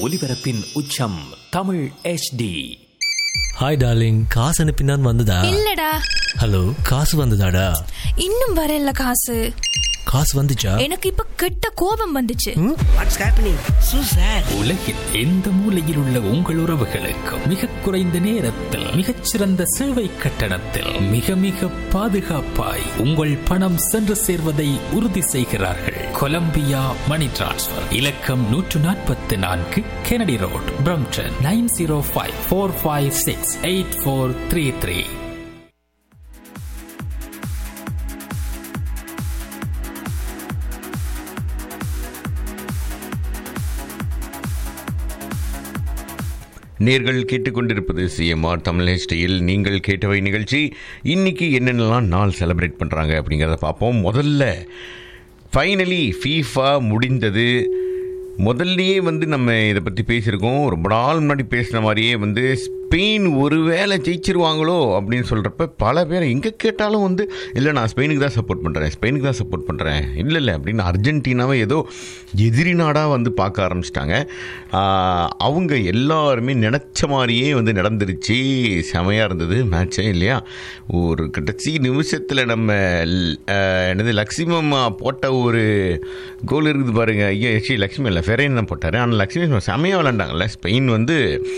ஒலிபரப்பின் உச்சம் Tamil HD hi darling காசு அனுப்பினான் வந்ததா இல்லடா ஹலோ காசு வந்ததாடா இன்னும் வரல காசு காசு வந்துச்சா எனக்கு இப்ப கெட்ட கோபம் வந்துச்சு வாட்ஸ் ஹேப்பனிங் சூ சார் உலகில் எந்த மூலையில் உள்ள உங்கள் உறவுகளுக்கு மிக குறைந்த நேரத்தில் மிகச்சிறந்த சேவை கட்டணத்தில் மிக மிக பாதுகாப்பாய் உங்கள் பணம் சென்று சேர்வதை உறுதி செய்கிறார்கள் கொலம்பியா மணி டிரான்ஸ்ஃபர் இலக்கம் நூற்று நாற்பத்தி நான்கு Kennedy road Brampton nine zero five four five six eight four three three நேர்கள் கேட்டுக்கொண்டிருப்பது சிஎம்ஆர் தமிழ் ஹெச்டியில் நீங்கள் கேட்டவை நிகழ்ச்சி இன்னைக்கு என்னென்னலாம் நாள் செலிப்ரேட் பண்ணுறாங்க அப்படிங்கிறத பார்ப்போம் முதல்ல ஃபைனலி ஃபீஃபா முடிந்தது முதல்லயே வந்து நம்ம இதை பற்றி பேசியிருக்கோம் ரொம்ப நாள் முன்னாடி பேசின மாதிரியே வந்து ஸ்பெயின் ஒருவேளை ஜெயிச்சிருவாங்களோ அப்படின்னு சொல்கிறப்ப பல பேர் எங்கே கேட்டாலும் வந்து இல்லை நான் ஸ்பெயினுக்கு தான் சப்போர்ட் பண்ணுறேன் ஸ்பெயினுக்கு தான் சப்போர்ட் பண்ணுறேன் இல்லை இல்லை அப்படின்னு அர்ஜென்டினாவை ஏதோ எதிரி நாடாக வந்து பார்க்க ஆரம்பிச்சிட்டாங்க அவங்க எல்லாருமே நினச்ச மாதிரியே வந்து நடந்துருச்சு செமையாக இருந்தது மேட்ச்சே இல்லையா ஒரு கடைசி நிமிஷத்தில் நம்ம ஆஹ், என்னது லக்ஷ்மம் போட்ட ஒரு கோல் இருக்குது பாருங்க ஐயா ஸ்ரீ லக்ஷ்மி இல்லை ஃபெரைன் தான் போட்டார் ஆனால் லக்ஷ்மி செமையாக விளாண்டாங்கல்ல ஸ்பெயின் வந்து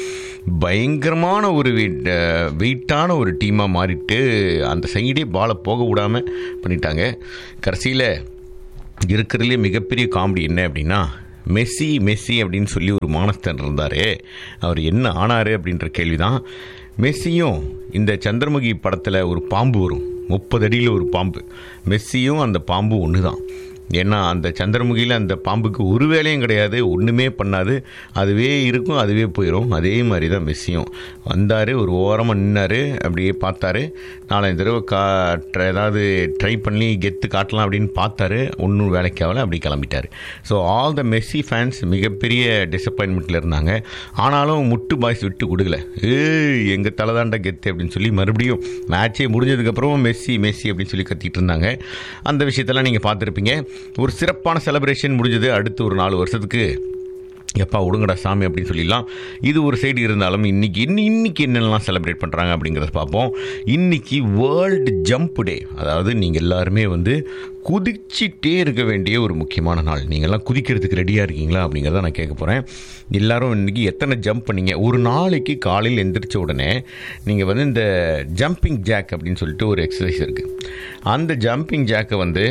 பயங்கரமான ஒரு வெயிட் வெயிட்டான ஒரு டீமாக மாறிட்டு அந்த சைடே பாலை போக விடாமல் பண்ணிட்டாங்க கடைசியில் இருக்கிறதுலே மிகப்பெரிய காமெடி என்ன அப்படின்னா மெஸ்ஸி மெஸ்ஸி அப்படின்னு சொல்லி ஒரு மானஸ்தன் இருந்தார் அவர் என்ன ஆனார் அப்படின்ற கேள்வி தான் மெஸ்ஸியும் இந்த சந்திரமுகி படத்தில் ஒரு பாம்பு வரும் முப்பது அடியில் ஒரு பாம்பு மெஸ்ஸியும் அந்த பாம்பும் ஒன்று தான் ஏன்னா அந்த சந்திரமுகியில் அந்த பாம்புக்கு ஒரு வேலையும் கிடையாது ஒன்றுமே பண்ணாது அதுவே இருக்கும் அதுவே போயிடும் அதே மாதிரி தான் மெஸ்ஸியும் வந்தார் ஒரு ஓரமாக நின்னார் அப்படியே பார்த்தாரு நாலஞ்சு தடவை கா ட்ரை- ஏதாவது ட்ரை பண்ணி கெத்து காட்டலாம் அப்படின்னு பார்த்தாரு ஒன்றும் வேலைக்கு ஆகல அப்படி கிளம்பிட்டார் so all the Messi fans மிகப்பெரிய டிசப்பாயின்மெண்ட்டில் இருந்தாங்க ஆனாலும் முட்டு பாய்ஸ் விட்டு கொடுக்கல ஏய் எங்கள் தலைதாண்ட கெத்து அப்படின்னு சொல்லி மறுபடியும் மேட்சே முடிஞ்சதுக்கப்புறம் மெஸ்ஸி மெஸ்ஸி அப்படின்னு சொல்லி கத்திட்டு இருந்தாங்க அந்த விஷயத்தெல்லாம் நீங்கள் பார்த்துருப்பீங்க ஒரு சிறப்பான செலிப்ரேஷன் முடிஞ்சது அடுத்து ஒரு நாலு வருஷத்துக்கு எப்பா விடுங்கடா சாமி அப்படின்னு சொல்லிடலாம் இது ஒரு சைடு இருந்தாலும் இன்னைக்கு இன்னி இன்னைக்கு என்னெல்லாம் செலிப்ரேட் பண்ணுறாங்க அப்படிங்கிறத பார்ப்போம் இன்னைக்கு வேர்ல்டு ஜம்ப் டே அதாவது நீங்கள் எல்லாருமே வந்து குதிச்சிட்டே இருக்க வேண்டிய ஒரு முக்கியமான நாள் நீங்கள்லாம் குதிக்கிறதுக்கு ரெடியாக இருக்கீங்களா அப்படிங்கிறத நான் கேட்க போகிறேன் எல்லாரும் இன்னைக்கு எத்தனை ஜம்ப் பண்ணீங்க ஒரு நாளைக்கு காலையில் எந்திரிச்ச உடனே நீங்கள் வந்து இந்த ஜம்பிங் ஜாக் அப்படின்னு சொல்லிட்டு ஒரு எக்ஸசைஸ் இருக்குது அந்த ஜம்பிங் ஜாக்கை வந்து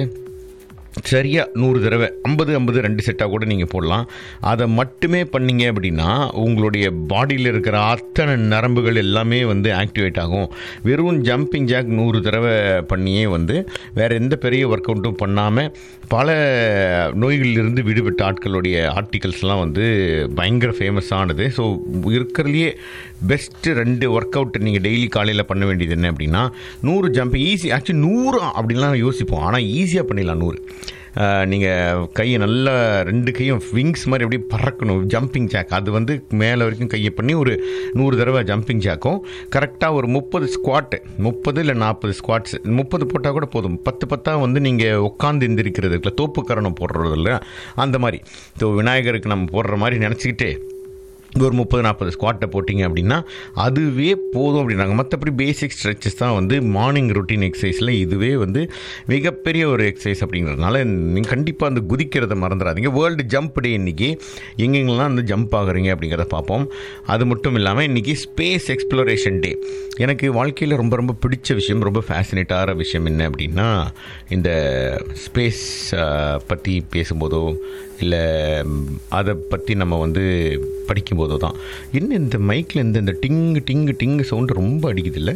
சரியாக நூறு தடவை ஐம்பது ஐம்பது ரெண்டு செட்டாக கூட நீங்கள் போடலாம் அதை மட்டுமே பண்ணீங்க அப்படின்னா உங்களுடைய பாடியில் இருக்கிற அத்தனை நரம்புகள் எல்லாமே வந்து ஆக்டிவேட் ஆகும் வெறும் ஜம்பிங் ஜாக் நூறு தடவை பண்ணியே வந்து வேறு எந்த பெரிய ஒர்க் அவுட்டும் பண்ணாமல் பல நோய்களிலிருந்து விடுபட்ட ஆட்களுடைய ஆர்டிகல்ஸ்லாம் வந்து பயங்கர ஃபேமஸானது ஸோ இருக்கிறதுலையே பெஸ்ட்டு ரெண்டு ஒர்க் அவுட் நீங்கள் டெய்லி காலையில் பண்ண வேண்டியது என்ன அப்படின்னா நூறு ஜம்பிங் ஈஸி ஆக்சுவலி நூறு அப்படின்லாம் யோசிப்போம் ஆனால் ஈஸியாக பண்ணிடலாம் நூறு நீங்கள் கையை நல்லா ரெண்டு கையும் விங்ஸ் மாதிரி அப்படியே பறக்கணும் ஜம்பிங் ஜாக் அது வந்து மேலே வரைக்கும் கையை பண்ணி ஒரு நூறு தடவை ஜம்பிங் ஜாக்கும் கரெக்டாக ஒரு முப்பது ஸ்குவாட்டு முப்பது இல்லை நாற்பது ஸ்குவாட்ஸ் முப்பது போட்டால் கூட போதும் பத்து பத்தாக வந்து நீங்கள் உட்காந்து எந்திரிக்கிறது இருக்குல்ல தோப்பு கரணம் போடுறது இல்லை அந்த மாதிரி ஸோ விநாயகருக்கு நம்ம போடுற மாதிரி நினச்சிக்கிட்டு ஒரு முப்பது நாற்பது ஸ்குவாட்டை போட்டிங்க அப்படின்னா அதுவே போதும் அப்படின்னாங்க மற்றபடி பேசிக் ஸ்ட்ரெச்சஸ் தான் வந்து மார்னிங் ரொட்டீன் எக்ஸசைஸில் இதுவே வந்து மிகப்பெரிய ஒரு எக்ஸசைஸ் அப்படிங்கிறதுனால நீங்கள் கண்டிப்பாக அந்த குதிக்கிறத மறந்துடாதீங்க வேர்ல்டு ஜம்ப் டே இன்றைக்கி எங்கெங்கெல்லாம் வந்து ஜம்ப் ஆகுறீங்க அப்படிங்கிறத பார்ப்போம் அது மட்டும் இல்லாமல் இன்றைக்கி ஸ்பேஸ் எக்ஸ்ப்ளோரேஷன் டே எனக்கு வாழ்க்கையில் ரொம்ப ரொம்ப பிடிச்ச விஷயம் ரொம்ப ஃபேசினேட்டான விஷயம் என்ன அப்படின்னா இந்த ஸ்பேஸ் பற்றி பேசும்போதோ இல்லை அதை பற்றி நம்ம வந்து படிக்கும்போதோ தான் என்ன இந்த மைக்கில் இந்த இந்த டிங்கு டிங்கு டிங்கு சவுண்டு ரொம்ப அடிக்குது இல்லை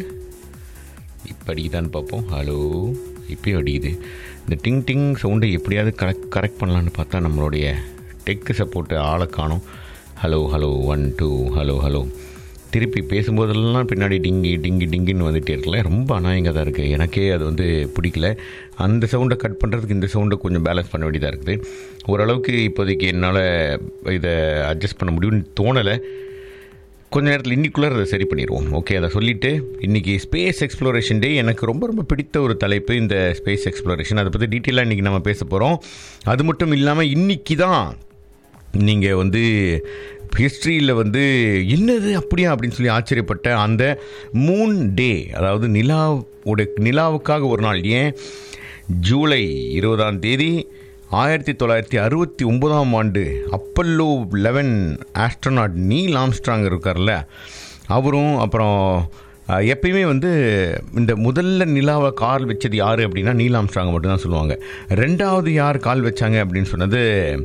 இப்போ அடிக்குதான்னு பார்ப்போம் ஹலோ இப்பயும் அடிக்குது இந்த டிங் டிங் சவுண்டை எப்படியாவது கரெக்ட் கரெக்ட் பண்ணலான்னு பார்த்தா நம்மளுடைய டெக்கு சப்போர்ட்டு ஆளை காணும் hello hello one two hello hello திருப்பி பேசும்போதெல்லாம் பின்னாடி டிங்கி டிங்கி டிங்கின்னு வந்துகிட்டே இருக்கல ரொம்ப அநாயங்க தான் இருக்குது எனக்கே அது வந்து பிடிக்கல அந்த சவுண்டை கட் பண்ணுறதுக்கு இந்த சவுண்டை கொஞ்சம் பேலன்ஸ் பண்ண வேண்டியதாக இருக்குது ஓரளவுக்கு இப்போதைக்கு என்னால் இதை அட்ஜஸ்ட் பண்ண முடியும்னு தோணலை கொஞ்ச நேரத்தில் இன்னிக்குள்ளே அதை சரி பண்ணிடுவோம் ஓகே அதை சொல்லிவிட்டு இன்றைக்கி ஸ்பேஸ் எக்ஸ்ப்ளோரேஷன் டே எனக்கு ரொம்ப ரொம்ப பிடித்த ஒரு தலைப்பு இந்த ஸ்பேஸ் எக்ஸ்ப்ளோரேஷன் அதை பற்றி டீட்டெயிலாக இன்றைக்கி நம்ம பேச போகிறோம் அது மட்டும் இல்லாமல் இன்றைக்கி தான் நீங்கள் வந்து ஹிஸ்ட்ரியில் வந்து என்னது அப்படியா அப்படின்னு சொல்லி ஆச்சரியப்பட்ட அந்த மூன் டே அதாவது நிலாவோட நிலாவுக்காக ஒரு நாள் ஏன் ஜூலை இருபதாம் தேதி ஆயிரத்தி தொள்ளாயிரத்தி அறுபத்தி ஒன்பதாம் ஆண்டு Apollo eleven astronaut Neil Armstrong இருக்கார்ல அவரும் அப்புறம் அஹ், எப்பயுமே வந்து இந்த முதல்ல நிலாவை கால் வச்சது யார் அப்படின்னா நீல் ஆம்ஸ்ட்ராங் மட்டும்தான் சொல்லுவாங்க ரெண்டாவது யார் கால் வச்சாங்க அப்படின்னு சொன்னது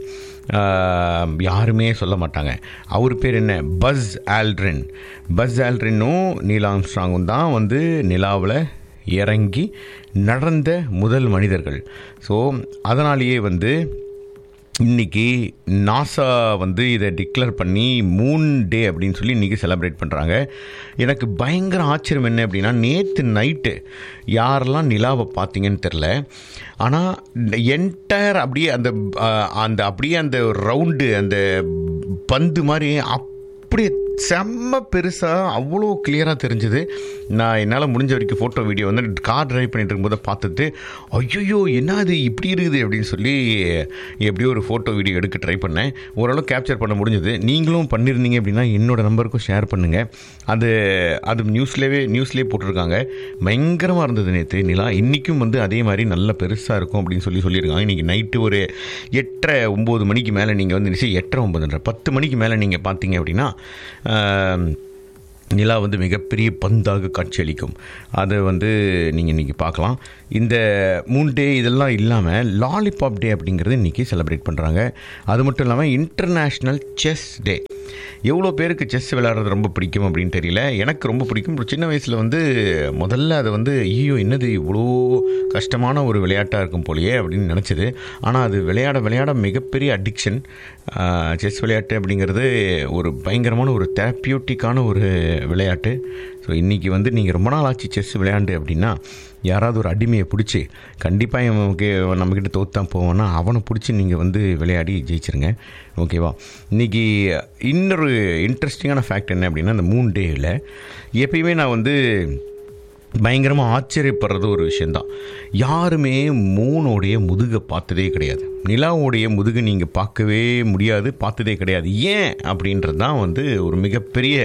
அஹ், யாருமே சொல்ல மாட்டாங்க அவர் பேர் என்ன பஸ் ஆல்ட்ரின் பஸ் ஆல்ட்ரினும் நீல் ஆம்ஸ்ட்ராங்கும் தான் வந்து நிலாவில் இறங்கி நடந்த முதல் மனிதர்கள் ஸோ அதனாலேயே வந்து இன்னைக்கு நாசா வந்து இதை டிக்ளேர் பண்ணி மூன் டே அப்படின்னு சொல்லி இன்றைக்கி செலிப்ரேட் பண்ணுறாங்க எனக்கு பயங்கர ஆச்சரியம் என்ன அப்படின்னா நேற்று நைட்டு யாரெல்லாம் நிலாவை பார்த்தீங்கன்னு தெரில ஆனால் என்டையர் அப்படியே அந்த அஹ், அந்த அப்படியே அந்த ரவுண்டு அந்த பந்து மாதிரி அப்படியே செம்ம பெருசாக அவ்வளோ கிளியராக தெரிஞ்சுது நான் என்னால் முடிஞ்ச வரைக்கும் ஃபோட்டோ வீடியோ வந்து கார் டிரைவ் பண்ணிட்டு இருக்கும்போது பார்த்துட்டு ஐயோ என்ன அது இப்படி இருக்குது அப்படின்னு சொல்லி எப்படியோ ஒரு ஃபோட்டோ வீடியோ எடுக்க ட்ரை பண்ணேன் ஓரளவு கேப்சர் பண்ண முடிஞ்சது நீங்களும் பண்ணியிருந்தீங்க அப்படின்னா என்னோட நம்பருக்கும் ஷேர் பண்ணுங்கள் அது அது நியூஸ்லேயே நியூஸ்லேயே போட்டிருக்காங்க பயங்கரமாக இருந்தது நேற்று நிலா இன்றைக்கும் வந்து அதே மாதிரி நல்ல பெருசாக இருக்கும் அப்படின்னு சொல்லி சொல்லியிருக்காங்க இன்றைக்கி நைட்டு ஒரு எட்டரை ஒம்பது மணிக்கு மேலே நீங்கள் வந்து நிச்சயம் எட்டரை ஒம்பதுன்ற பத்து மணிக்கு மேலே நீங்கள் பார்த்தீங்க அப்படின்னா ஆம், நிலா வந்து மிகப்பெரிய பந்தாக காட்சியளிக்கும் அதை வந்து நீங்கள் இன்றைக்கி பார்க்கலாம் இந்த மூன் டே இதெல்லாம் இல்லாமல் லாலிபாப் டே அப்படிங்கிறது இன்றைக்கி செலிப்ரேட் பண்ணுறாங்க அது மட்டும் இல்லாமல் இன்டர்நேஷ்னல் செஸ் டே எவ்வளோ பேருக்கு செஸ் விளையாடுறது ரொம்ப பிடிக்கும் அப்படின்னு தெரியல எனக்கு ரொம்ப பிடிக்கும் ஒரு சின்ன வயசில் வந்து முதல்ல அதை வந்து ஐயோ என்னது இவ்வளோ கஷ்டமான ஒரு விளையாட்டாக இருக்கும் போலயே அப்படின்னு நினச்சது ஆனால் அது விளையாட விளையாட மிகப்பெரிய அடிக்ஷன் செஸ் விளையாட்டு அப்படிங்கிறது ஒரு பயங்கரமான ஒரு தெரப்பியூட்டிக்கான ஒரு விளையாட்டு ஸோ இன்றைக்கி வந்து நீங்கள் ரொம்ப நாள் ஆச்சு செஸ் விளையாண்டு அப்படின்னா யாராவது ஒரு அடிமையை பிடிச்சி கண்டிப்பாக நமக்கு நம்மக்கிட்ட தோத்தான் போவோன்னா அவனை பிடிச்சி நீங்கள் வந்து விளையாடி ஜெயிச்சிருங்க ஓகேவா இன்றைக்கி இன்னொரு இன்ட்ரெஸ்டிங்கான ஃபேக்ட் என்ன அப்படின்னா இந்த மூணு டேயில் எப்பயுமே நான் வந்து பயங்கரமாக ஆச்சரியப்படுறது ஒரு விஷயந்தான் யாருமே மூணோடைய முதுகை பார்த்ததே கிடையாது நிலாவோடைய முதுகு நீங்கள் பார்க்கவே முடியாது பார்த்ததே கிடையாது ஏன் அப்படின்றது தான் வந்து ஒரு மிகப்பெரிய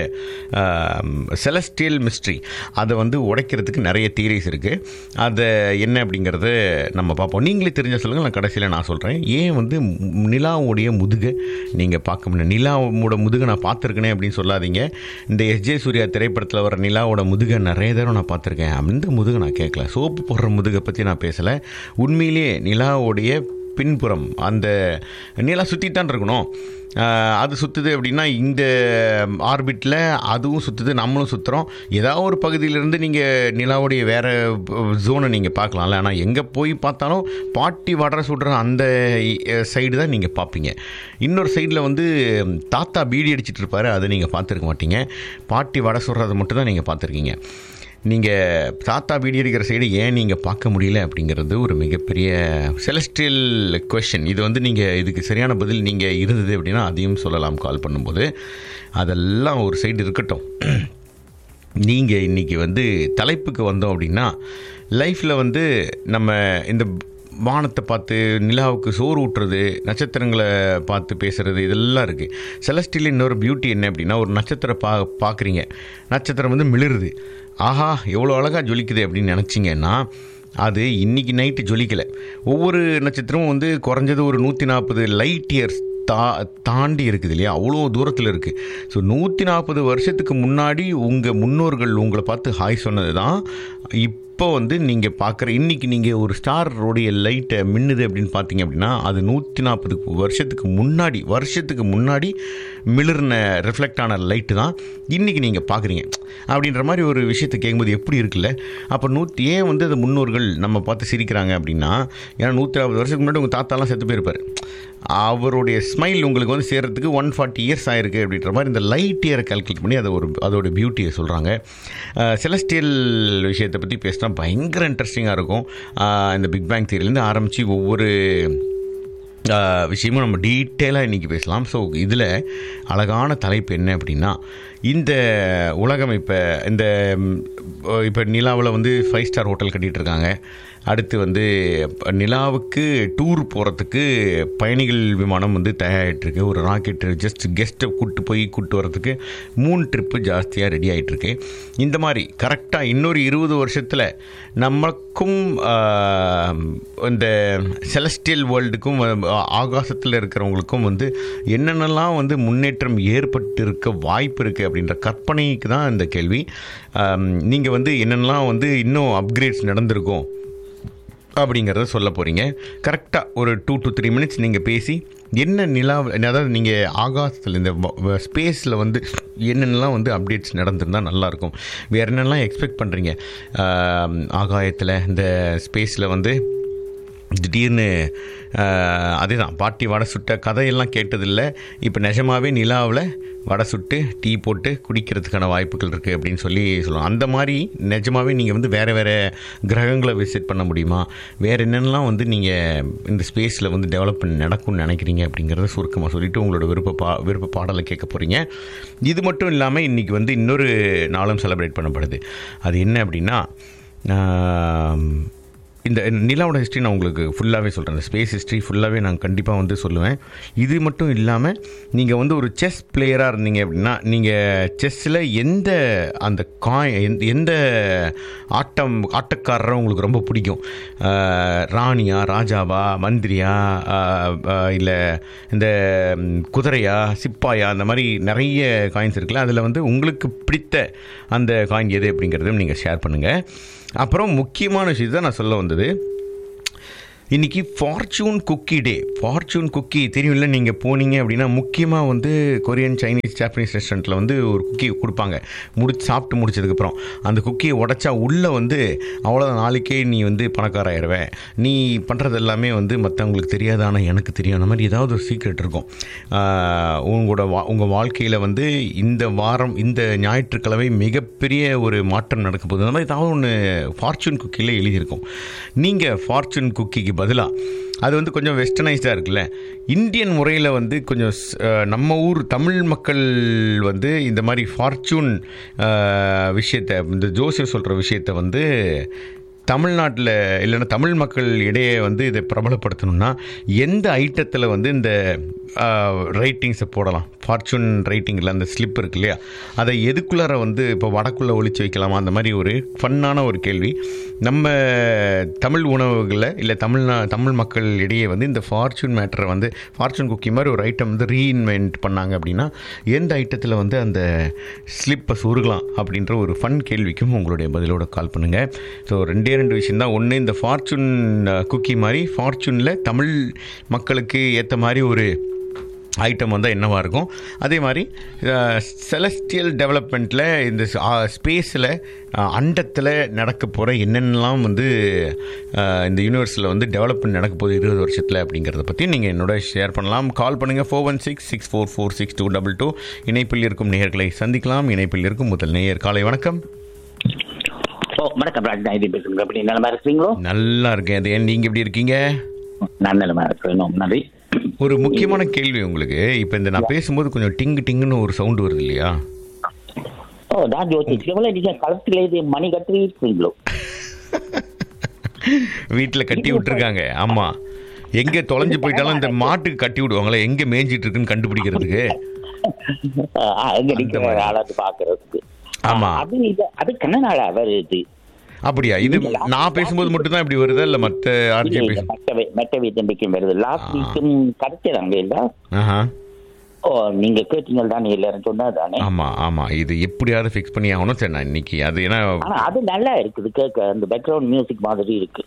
செலஸ்டியல் மிஸ்ட்ரி அதை வந்து உடைக்கிறதுக்கு நிறைய தியரிஸ் இருக்குது அதை என்ன அப்படிங்கிறத நம்ம பார்ப்போம் நீங்களே தெரிஞ்ச சொல்லுங்கள் நான் கடைசியில் நான் சொல்கிறேன் ஏன் வந்து மு- நிலாவுடைய முதுகை நீங்கள் பார்க்க முடியும் நிலாவோட முதுகை நான் பார்த்துருக்கேனே அப்படின்னு சொல்லாதீங்க இந்த எஸ்ஜே சூர்யா திரைப்படத்தில் வர நிலாவோட முதுகை நிறைய தடவை நான் பார்த்துருக்கேன் அந்த முதுகை நான் கேட்கல சோப்பு போடுற முதுகை பற்றி நான் பேசலை உண்மையிலேயே நிலாவுடைய பின்புறம் அந்த நிலா சுற்றித்தான் இருக்கணும் ஆஹ் அது சுற்றுது அப்படின்னா இந்த ஆர்பிட்டில் அதுவும் சுற்றுது நம்மளும் சுற்றுறோம் ஏதாவது ஒரு பகுதியிலேருந்து நீங்கள் நிலாவுடைய வேறு ஜோனை நீங்கள் பார்க்கலாம்ல ஆனால் எங்கே போய் பார்த்தாலும் பாட்டி வடற சுடுற அந்த சைடு தான் நீங்கள் பார்ப்பீங்க இன்னொரு சைடில் வந்து தாத்தா பீடி அடிச்சிட்டு இருப்பாரு அதை நீங்கள் பார்த்துருக்க மாட்டீங்க பாட்டி வடை சுடுறதை மட்டும் தான் நீங்கள் பார்த்துருக்கீங்க நீங்கள் தாத்தா பீடி அடிக்கிற சைடு ஏன் நீங்கள் பார்க்க முடியல அப்படிங்கிறது ஒரு மிகப்பெரிய செலஸ்டியல் கொஷின் இது வந்து நீங்கள் இதுக்கு சரியான பதில் நீங்கள் இருந்தது அப்படின்னா அதையும் சொல்லலாம் கால் பண்ணும்போது அதெல்லாம் ஒரு சைடு இருக்கட்டும் நீங்கள் இன்றைக்கி வந்து தலைப்புக்கு வந்தோம் அப்படின்னா லைஃப்பில் வந்து நம்ம இந்த வானத்தை பார்த்து நிலாவுக்கு சோறு ஊட்டுறது நட்சத்திரங்களை பார்த்து பேசுகிறது இதெல்லாம் இருக்குது செலஸ்டியில் இன்னொரு பியூட்டி என்ன அப்படின்னா ஒரு நட்சத்திரம் பா பார்க்குறீங்க நட்சத்திரம் வந்து மிளிருது ஆஹா எவ்வளோ அழகாக ஜொலிக்குது அப்படின்னு நினச்சிங்கன்னா அது இன்னைக்கு நைட்டு ஜொலிக்கலை ஒவ்வொரு நட்சத்திரமும் வந்து குறைஞ்சது ஒரு நூற்றி நாற்பது லைட் இயர்ஸ் தா தாண்டி இருக்குது இல்லையா அவ்வளோ தூரத்தில் இருக்குது ஸோ நூற்றி நாற்பது வருஷத்துக்கு முன்னாடி உங்கள் முன்னோர்கள் உங்களை பார்த்து ஹாய் சொன்னது தான் இப்போ வந்து நீங்கள் பார்க்குற இன்றைக்கி நீங்கள் ஒரு ஸ்டாரோடைய லைட்டை மின்னுது அப்படின்னு பார்த்தீங்க அப்படின்னா அது நூற்றி நாற்பது வருஷத்துக்கு முன்னாடி வருஷத்துக்கு முன்னாடி மிளிர்ன ரிஃப்ளெக்ட் ஆன லைட்டு தான் இன்றைக்கி நீங்கள் பார்க்குறீங்க அப்படின்ற மாதிரி ஒரு விஷயத்தை கேட்கும்போது எப்படி இருக்குல்ல அப்போ நூற்றி ஏன் வந்து அது முன்னோர்கள் நம்ம பார்த்து சிரிக்கிறாங்க அப்படின்னா ஏன்னா நூற்றி நாற்பது வருஷத்துக்கு முன்னாடி உங்கள் தாத்தாலாம் செத்து போயிருப்பார் அவருடைய ஸ்மைல் உங்களுக்கு வந்து சேர்றதுக்கு ஒன் ஃபார்ட்டி இயர்ஸ் ஆயிருக்கு அப்படின்ற மாதிரி இந்த லைட் இயரை கால்குலேட் பண்ணி அதை ஒரு அதோட பியூட்டியை சொல்கிறாங்க செலஸ்டியல் விஷயத்தை பற்றி பேசினா பயங்கர இன்ட்ரெஸ்டிங்காக இருக்கும் அஹ் இந்த பிக் பேங் தியரிலேருந்து ஆரம்பித்து ஒவ்வொரு ஆஹ் விஷயமும் நம்ம டீட்டெயிலாக இன்றைக்கி பேசலாம் ஸோ இதில் அழகான தலைப்பு என்ன அப்படின்னா இந்த உலகம் இப்போ இந்த இப்போ நிலாவில் வந்து ஃபைவ் ஸ்டார் ஹோட்டல் கட்டிகிட்டு இருக்காங்க அடுத்து வந்து நிலாவுக்கு டூர் போகிறதுக்கு பயணிகள் விமானம் வந்து தயாராகிட்டுருக்கு ஒரு ராக்கெட் ஜஸ்ட் கெஸ்ட்டை கூட்டு போய் கூட்டு வரதுக்கு மூணு ட்ரிப்பு ஜாஸ்தியாக ரெடி ஆகிட்டுருக்கு இந்த மாதிரி கரெக்டாக இன்னொரு இருபது வருஷத்தில் நமக்கும் ஆஹ், இந்த செலஸ்டியல் வேர்ல்டுக்கும் ஆகாசத்தில் இருக்கிறவங்களுக்கும் வந்து என்னென்னலாம் வந்து முன்னேற்றம் ஏற்பட்டு இருக்க வாய்ப்பு இருக்குது அப்படின்ற கற்பனைக்கு தான் இந்த கேள்வி நீங்கள் வந்து என்னென்னலாம் வந்து இன்னும் அப்கிரேட்ஸ் நடந்திருக்கும் அப்படிங்கிறத சொல்ல போகிறீங்க கரெக்டாக ஒரு டூ டு த்ரீ மினிட்ஸ் நீங்கள் பேசி என்ன நிலா அதாவது நீங்கள் ஆகாசத்தில் இந்த ஸ்பேஸில் வந்து என்னென்னலாம் வந்து அப்டேட்ஸ் நடந்திருந்தால் நல்லாயிருக்கும் வேறு என்னென்னலாம் எக்ஸ்பெக்ட் பண்ணுறீங்க ஆகாயத்தில் இந்த ஸ்பேஸில் வந்து திடீர்னு ஆஹ், அதேதான் பாட்டி வடை சுட்ட கதையெல்லாம் கேட்டதில்லை இப்போ நிஜமாவே நிலாவில் வடை சுட்டு டீ போட்டு குடிக்கிறதுக்கான வாய்ப்புகள் இருக்குது அப்படின்னு சொல்லி சொல்லுவோம் அந்த மாதிரி நிஜமாவே நீங்கள் வந்து வேறு வேறு கிரகங்களை விசிட் பண்ண முடியுமா வேறு என்னென்னலாம் வந்து நீங்கள் இந்த ஸ்பேஸில் வந்து டெவலப்மெண்ட் நடக்கும்னு நினைக்கிறீங்க அப்படிங்கிறத சுருக்கமாக சொல்லிவிட்டு உங்களோட விருப்ப பா விருப்ப பாடலை கேட்க போகிறீங்க இது மட்டும் இல்லாமல் இன்றைக்கி வந்து இன்னொரு நாளும் செலிப்ரேட் பண்ணப்படுது அது என்ன அப்படின்னா ஆம், இந்த நிலாவோட ஹிஸ்ட்ரி நான் உங்களுக்கு ஃபுல்லாகவே சொல்கிறேன் இந்த ஸ்பேஸ் ஹிஸ்ட்ரி ஃபுல்லாகவே நான் கண்டிப்பாக வந்து சொல்லுவேன் இது மட்டும் இல்லாமல் நீங்கள் வந்து ஒரு செஸ் பிளேயராக இருந்தீங்க அப்படின்னா நீங்கள் செஸ்ஸில் எந்த அந்த காய் எந்த எந்த ஆட்டம் ஆட்டக்காரரை உங்களுக்கு ரொம்ப பிடிக்கும் ஆஹ், ராணியா ராஜாவா மந்திரியா இல்லை இந்த ம், குதிரையா சிப்பாயா அந்த மாதிரி நிறைய காயின்ஸ் இருக்குல்ல அதில் வந்து உங்களுக்கு பிடித்த அந்த காயின் எது அப்படிங்கிறதையும் நீங்கள் ஷேர் பண்ணுங்கள் அப்புறம் முக்கியமான விஷயத்தை நான் சொல்ல வந்தது இன்னைக்கு fortune cookie day fortune cookie தெரியும்ல நீங்கள் போனீங்க அப்படின்னா முக்கியமாக வந்து கொரியன் சைனீஸ் ஜாப்பனீஸ் ரெஸ்டாரண்ட்டில் வந்து ஒரு குக்கி கொடுப்பாங்க முடிச்சு சாப்பிட்டு முடிச்சதுக்கப்புறம் அந்த குக்கியை உடைச்சா உள்ளே வந்து அவ்வளோதான் நாளைக்கே நீ வந்து பணக்காராயிருவே நீ பண்ணுறது எல்லாமே வந்து மற்றவங்களுக்கு தெரியாது ஆனால் எனக்கு தெரியும் அந்த மாதிரி ஏதாவது ஒரு சீக்ரெட் இருக்கும் ஆஹ் உங்களோட வா உங்கள் வாழ்க்கையில் வந்து இந்த வாரம் இந்த ஞாயிற்றுக்கிழமை மிகப்பெரிய ஒரு மாற்றம் நடக்க போகுது அந்த மாதிரி ஏதாவது ஒன்று ஃபார்ச்சூன் குக்கியில் எழுதியிருக்கும் நீங்கள் ஃபார்ச்சூன் குக்கிக்கு பதிலாக அது வந்து கொஞ்சம் வெஸ்டர்னைஸ்டாக இருக்குல்ல இந்தியன் முறையில் வந்து கொஞ்சம் ஸ்- அஹ், நம்ம ஊர் தமிழ் மக்கள் வந்து இந்த மாதிரி ஃபார்ச்சூன் விஷயத்தை இந்த ஜோசியர் சொல்கிற விஷயத்தை வந்து தமிழ்நாட்டில் இல்லைன்னா தமிழ் மக்கள் இடையே வந்து இதை பிரபலப்படுத்தணும்னா எந்த ஐட்டத்தில் வந்து இந்த ரைட்டிங்ஸை போடலாம் ஃபார்ச்சூன் ரைட்டிங்கில் அந்த ஸ்லிப் இருக்கு இல்லையா அதை எதுக்குள்ளார வந்து இப்போ வடக்குள்ளே ஒளிச்சு வைக்கலாமா அந்த மாதிரி ஒரு ஃபன்னான ஒரு கேள்வி நம்ம தமிழ் உணவுகளில் இல்லை தமிழ்நா தமிழ் மக்கள் இடையே வந்து இந்த ஃபார்ச்சூன் மேட்டரை வந்து ஃபார்ச்சூன் குக்கி மாதிரி ஒரு ஐட்டம் வந்து ரீஇன்வென்ட் பண்ணாங்க அப்படின்னா எந்த ஐட்டத்தில் வந்து அந்த ஸ்லிப்பை சொருகலாம் அப்படின்ற ஒரு ஃபன் கேள்விக்கும் உங்களுடைய பதிலோட கால் பண்ணுங்கள் ஸோ ரெண்டே ரெண்டு விஷயம் தான் ஒன்று இந்த ஃபார்ச்சூன் குக்கி மாதிரி ஃபார்ச்சூனில் தமிழ் மக்களுக்கு ஏற்ற மாதிரி ஒரு ஐட்டம் வந்தால் என்னவாக இருக்கும் அதே மாதிரி செலஸ்டியல் டெவலப்மெண்ட்டில் இந்த ஸ்பேஸில் அண்டத்தில் நடக்க போகிற என்னென்னலாம் வந்து அஹ், இந்த யூனிவர்ஸில் வந்து டெவலப்மெண்ட் நடக்க போகுது இருபது வருஷத்தில் அப்படிங்கிறத பற்றி நீங்கள் என்னோட ஷேர் பண்ணலாம் கால் பண்ணுங்கள் four one six six four four six two double two இணைப்பில் இருக்கும் நேயர்களை சந்திக்கலாம் இணைப்பில் இருக்கும் முதல் நேயர் காலை வணக்கம் ஓ வணக்கம் ராஜ் இது பேசுங்க அப்படி நலமா இருக்கிறீங்களோ நல்லா இருக்கேன் அது ஏன் நீங்கள் எப்படி இருக்கீங்க நான் நலமா இருக்கிறேன் நன்றி ஒரு முக்கியமான கேள்வி உங்களுக்கு இப்போ இந்த நான் பேசும்போது கொஞ்சம் டிங்கு டிங்குன்னு ஒரு சவுண்டு வருது இல்லையா ஓ நான் யோசிச்சு எவ்வளவு நீங்க களத்துல இது மணி கட்டி இருக்கீங்களோ வீட்டில் கட்டி விட்டுருக்காங்க ஆமாம் எங்கே தொலைஞ்சு போயிட்டாலும் இந்த மாட்டுக்கு கட்டி விடுவாங்களே எங்கே மேய்ஞ்சிட்டு இருக்குன்னு கண்டுபிடிக்கிறதுக்கு ஆ, எங்க நிக்கிற மாதிரி. ஆளாது பாக்குறதுக்கு ஆமா. அது இது அது கண்ண நாளா வருது அப்படியா இது நான் பேசும்போது மட்டும்தான் இப்படி வருதா இல்லை மற்ற ஆர்ஜே பேச மெட்டவை மெட்டவை தம்பிக்கும் வருது லாஸ்ட் வீக்கும் கரைச்சிடாங்க இல்ல ஆஹா ஓ நீங்க கேட்டீங்க தானே எல்லாரும் சொன்னா தானே ஆமாம் ஆமாம் இது எப்படியாவது ஃபிக்ஸ் பண்ணி ஆகணும் சரி நான் இன்னைக்கு அது ஏன்னா ஆனா அது நல்லா இருக்குது கேட்க அந்த பேக்ரவுண்ட் மியூசிக் மாதிரி இருக்கு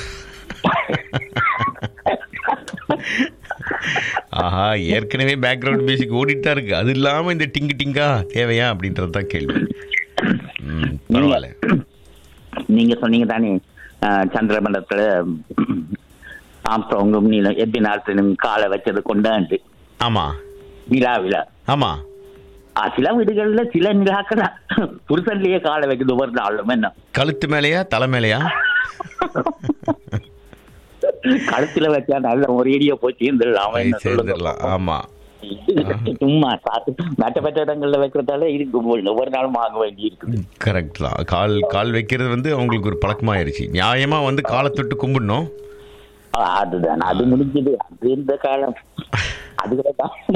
ஆஹா ஏற்கனவே பேக்ரவுண்ட் மியூசிக் ஓடிட்டு தான் இருக்கு அது இல்லாமல் இந்த டிங்கு டிங்கா தேவையா அப்படின்றது தான் கேள்வி ம், பரவாயில்ல நீங்க சொன்னீங்க தானே அஹ், சந்திரமண்டலத்துல ஆம்ஸ்ட்ராங்கும் நீளம் எட்டு நாட்களும் காலை வச்சது கொண்டாண்டு ஆமாம் நிலா விழா ஆமாம் ஆ, சில வீடுகள்ல சில நிலாக்கள் புருஷன்லயே காலை வைக்குது ஒவ்வொரு நாளும் என்ன கழுத்து மேலேயா தலை மேலேயா கழுத்துல வச்சா நல்ல ஒரு ஏடியா போய் சேர்ந்துடலாம் அவன் என்ன சொல்லுங்க சேர்ந்துடலாம் ஆமாம் இது சும்மா சாத்து மற்ற மற்ற இடங்கள்ல வைக்கிறதால இருக்கு ஒவ்வொரு நாளும் வாங்க வேண்டி இருக்குது கரெக்ட் தான் கால் கால் வைக்கிறது வந்து அவங்களுக்கு ஒரு பழக்கமாயிருச்சு நியாயமா வந்து காலை தொட்டு கும்பிடணும் ஆ, அதுதான் அது முடிஞ்சது அது இந்த காலம் அதுகளை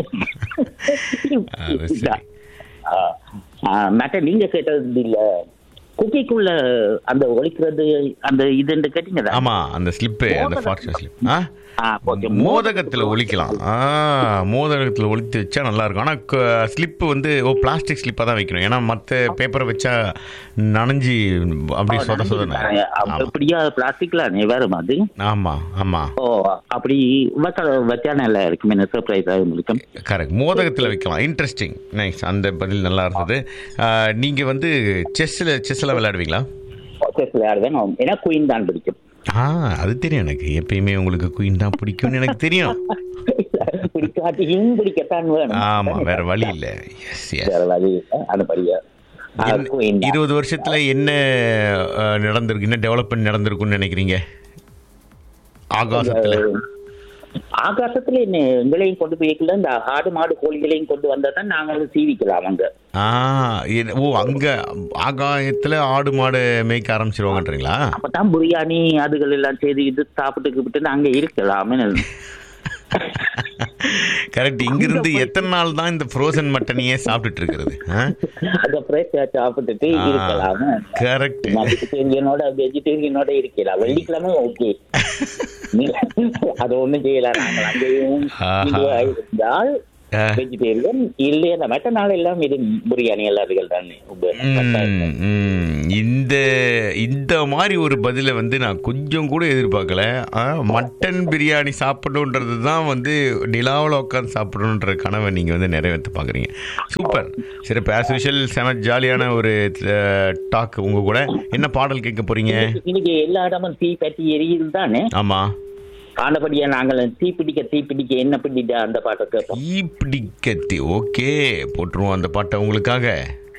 அது சரி. மற்ற நீங்க கேட்டது இல்ல குக்கிக்குள்ள அந்த ஒழிக்கிறது அந்த இதுன்னு கேட்டீங்க ஆமா அந்த ஸ்லிப்பு அந்த ஃபார்ச்சூன் ஸ்லிப் ஆ ஆ, okay. மோதகத்தில் ஒழிக்கலாம் ஆ மோதகத்தில் ஒழித்து வச்சா நல்லா இருக்கும் ஆனால் ஸ்லிப்பு வந்து ஓ பிளாஸ்டிக் ஸ்லிப்பாக தான் வைக்கணும் ஏன்னா மற்ற பேப்பரை வச்சா நனைஞ்சி அப்படி சொத சொத அப்படியா பிளாஸ்டிக்ல வேறுமா அது ஆமாம் ஆமாம் ஓ அப்படி வச்சா வச்சா நல்லா இருக்கும் என்ன சர்ப்ரைஸா இருக்கும் கரெக்ட் மோதகத்தில் வைக்கலாம் இன்ட்ரெஸ்டிங் நைஸ் அந்த பதில் நல்லா இருந்தது நீங்கள் வந்து செஸ்ஸில் செஸ்ஸில் விளையாடுவீங்களா செஸ் விளையாடுவேன் ஏன்னா குயின் தான் பிடிக்கும் ஆ அது தெரியும் எனக்கு எப்பயுமே உங்களுக்கு குயின் தான் பிடிக்கும்னு எனக்கு தெரியும் பிடிக்காட்டியும் பிடிக்கத்தான் வேணும் ஆமாம் வேற வழி இல்லை எஸ் எஸ் வேற வழி இல்லை. அதுபடியா ஆ, queen தான். இருபது வருஷத்துல என்ன அஹ், நடந்திருக்கு என்ன டெவலப்மெண்ட் நடந்திருக்கும்னு நினைக்கிறீங்க ஆகாசத்துல ஆகாசத்துல என்ன எங்களையும் கொண்டு போய்க்கல இந்த ஆடு மாடு கோழிகளையும் கொண்டு வந்தா தான் நாங்களும் சீவிக்கலாம் அங்க ஆ இது- ஓ அங்க ஆகாயத்துல ஆடு மாடு மேய்க்க ஆரம்பிச்சிருவாங்கன்றீங்களா அப்பதான் பிரியாணி அதுகள் எல்லாம் செய்து இது சாப்பிட்டு விட்டு அங்க இருக்கலாம் கரெக்ட் இங்கிருந்து எத்தனை நாள் தான் இந்த ஃப்ரோசன் மட்டனையே சாப்பிட்டுட்டு இருக்கிறது அத ஃப்ரெஷ்ஷா சாப்பிட்டுட்டு இருக்கலாம் கரெக்ட் வெஜிடேரியனோட வெஜிடேரியனோட இருக்கலாம் வெள்ளிக்கிழமை ஓகே அது ஒண்ணும் செய்யலாம் நாங்கள் அங்கேயும் ஆஹா. இதுவா இருந்தால் ஆ. வெஜிடேரியன் இல்லையா மற்ற நாள் எல்லாம் இது பிரியாணி எல்லாம் அதுகள் தானே ம், ம். இந்த இந்த மாதிரி ஒரு பதிலை வந்து நான் கொஞ்சம் கூட எதிர்பார்க்கல ஆ, மட்டன் பிரியாணி சாப்பிடணுன்றது தான் வந்து நிலாவில் உட்காந்து சாப்பிடணுன்ற கனவை நீங்கள் வந்து நிறைவேற்ற பார்க்குறீங்க சூப்பர் சரி இப்போ ஆஸ் யூஷுவல் செம ஜாலியான ஒரு டாக் உங்கள் கூட என்ன பாடல் கேட்க போகிறீங்க இன்னைக்கு எல்லா இடமும் தீ பற்றி எரியுது தானே ஆமாம் ஆனபடியா நாங்கள் தீ பிடிக்க தீ பிடிக்க என்ன பிடிச்சா அந்த பாட்டை கேட்போம் ஈ பிடிக்கத்தி ஓகே போட்டுருவோம் அந்த பாட்டை உங்களுக்காக